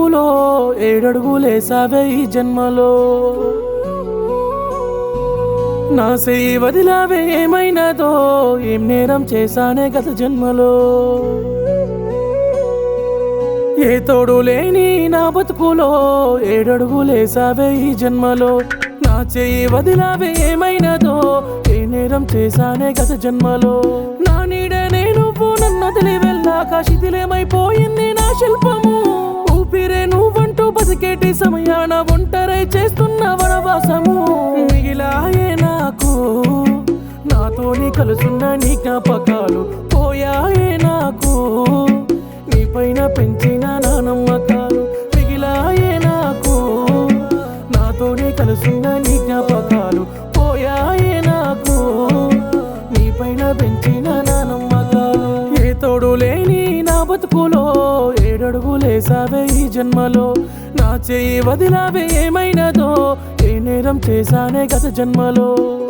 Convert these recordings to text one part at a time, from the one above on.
బతుకులో ఏడడుగులేసావే ఈ జన్మలో నా సెయ్యి వదిలావే ఏమైనదో ఏం నేరం చేశానే గత జన్మలో ఏ తోడు లేని నా బతుకులో ఏడడుగులేసావే ఈ జన్మలో నా చెయ్యి వదిలావే ఏమైనదో ఏ నేరం చేశానే గత జన్మలో నా నీడనే నువ్వు నన్ను వదిలి వెళ్ళాక శిథిలమైపోయింది నా శిల్పము ఊపిరే నువ్వంటూ బతికేటి సమయాన ఒంటరై చేస్తున్న వనవాసము మిగిలాయే నాకు నాతోని కలుసున్న నీ జ్ఞాపకాలు పోయాయే నాకు నీ పైన పెంచిన నా నమ్మకాలు మిగిలాయే నాకు నాతోనే కలుసున్న నీ జ్ఞాపకాలు పోయాయే నాకు నీ పైన పెంచిన నా నమ్మకాలు ఏ తోడు లేని నా బతుకులో ఏడడుగులేసావే ఈ జన్మలో నా చెయ్యి వదిలావే ఏమైనదో ఏ నేరం చేశానే గత జన్మలో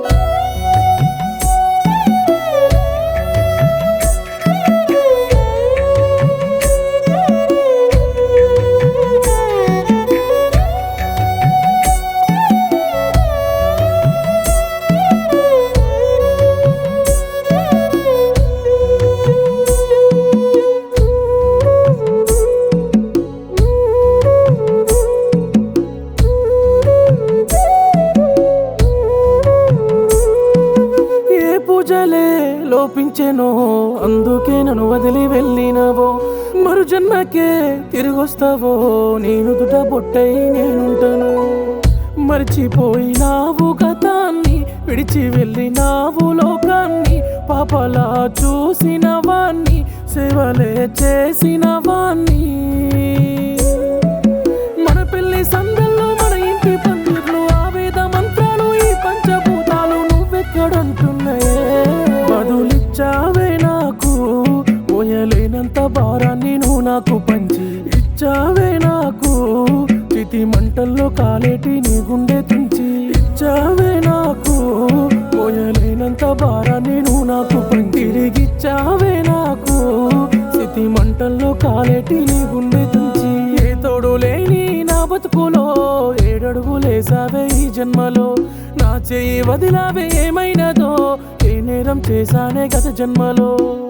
ఏ పూజలే లోపించెనో అందుకే నన్ను వదిలి వెళ్ళినవో మరు జన్మకే తిరిగొస్తావో నేను దుట బొట్టై నేనుంటాను మర్చిపోయినావు గతాన్ని విడిచి వెళ్ళినావు లోకాన్ని పాపలా చూసిన వాణ్ణి సేవలే చేసిన వాణ్ణి మన పెళ్లి సందల్లో మన ఇంటి పందిర్లు ఆవేద మంత్రాలు ఈ పంచభూతాలు నువ్వెక్కడంటున్నాయే బదులిచ్చావే నాకు పోయలేనంత భారాన్ని నువ్వు నాకు పంచి ఇచ్చావే నాకు చితి మంటల్లో కాలేటి నీ గుండె తుంచి ఇచ్చావే నాకు పోయలేనంత భారాన్ని నువ్వు నాకు పంచి తిరిగిచ్చావే నాకు స్థితి మంటల్లో కాలేటి నీ గుండె తుంచి ఏ తోడు లేని నా బతుకులో ఏడడుగులేసావే ఈ జన్మలో నా చెయ్యి వదిలావే ఏమైనదో ఏ నేరం చేశానే గత జన్మలో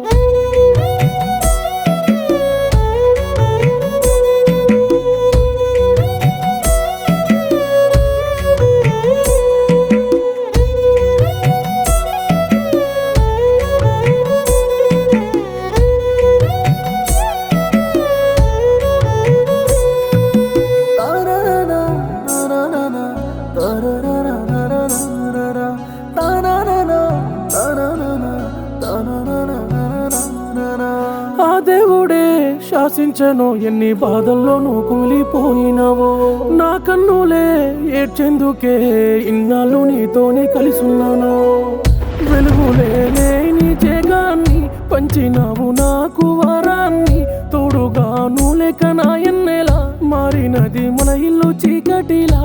ఆ దేవుడే శాసించను ఎన్ని బాధల్లో నువ్వు కుమిలిపోయినావో నా కన్నులే ఏడ్చేందుకే ఇన్నాళ్ళు నీతోనే కలిసున్నాను వెలుగులే లేని జగాన్ని పంచినావు నాకు వరాన్ని తోడుగా నువ్వు లేక నా ఎన్నెలా మారినది మన ఇల్లు చీకటిలా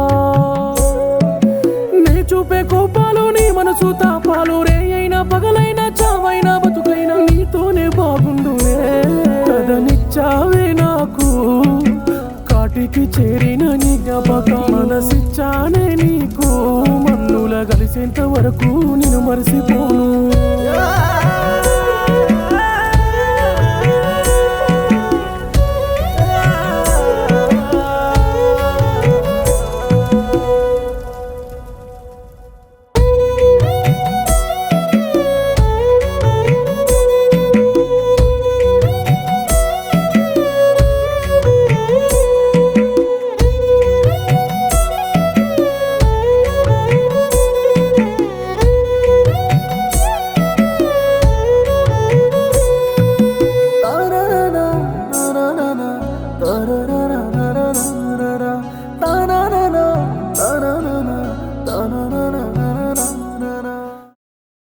నే చూపే కోపాలు నీ మనసు తాపాలు రే అయినా పగలైనా చావైనా బతుకైనా నీతోనే బాగుండునే కథనిచ్చావే నాకు కాటికి చేరిన నీ జ్ఞాపక మనసిచ్చానే నీకు మన్నుల కలిసేంత వరకు నేను మరిసిపోను